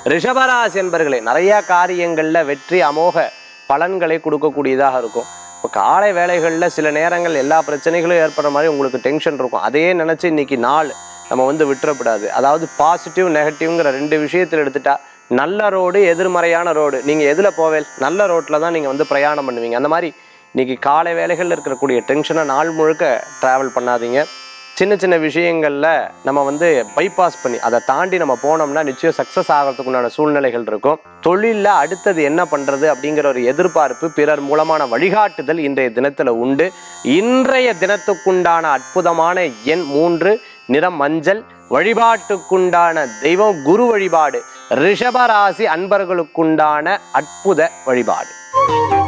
ரிஷபராசி என்பர்களே நிறைய காரியங்கள்ல வெற்றி அமோக பலன்களை கொடுக்கக்கூடியதாக இருக்கும் இப்போ காலை வேலைகளில் சில நேரங்கள் எல்லா பிரச்சனைகளும் ஏற்படுற மாதிரி உங்களுக்கு டென்ஷன் இருக்கும் அதையே நினச்சி இன்னைக்கு நாள் நம்ம வந்து விட்டுறக்கூடாது அதாவது பாசிட்டிவ் நெகட்டிவ்ங்கிற ரெண்டு விஷயத்தில் எடுத்துட்டா நல்ல ரோடு எதிர்மறையான ரோடு நீங்கள் எதில் போவேல் நல்ல ரோட்டில் தான் நீங்கள் வந்து பிரயாணம் பண்ணுவீங்க அந்த மாதிரி இன்னைக்கு காலை வேலைகளில் இருக்கக்கூடிய டென்ஷனை நாள் முழுக்க ட்ராவல் பண்ணாதீங்க சின்ன சின்ன விஷயங்களில் நம்ம வந்து பைபாஸ் பண்ணி அதை தாண்டி நம்ம போனோம்னா நிச்சயம் சக்ஸஸ் ஆகிறதுக்கு உண்டான சூழ்நிலைகள் இருக்கும் தொழிலில் அடுத்தது என்ன பண்ணுறது அப்படிங்கிற ஒரு எதிர்பார்ப்பு பிறர் மூலமான வழிகாட்டுதல் இன்றைய தினத்தில் உண்டு இன்றைய தினத்துக்குண்டான அற்புதமான எண் மூன்று நிறம் மஞ்சள் வழிபாட்டுக்குண்டான தெய்வம் குரு வழிபாடு ரிஷபராசி அன்பர்களுக்குண்டான அற்புத வழிபாடு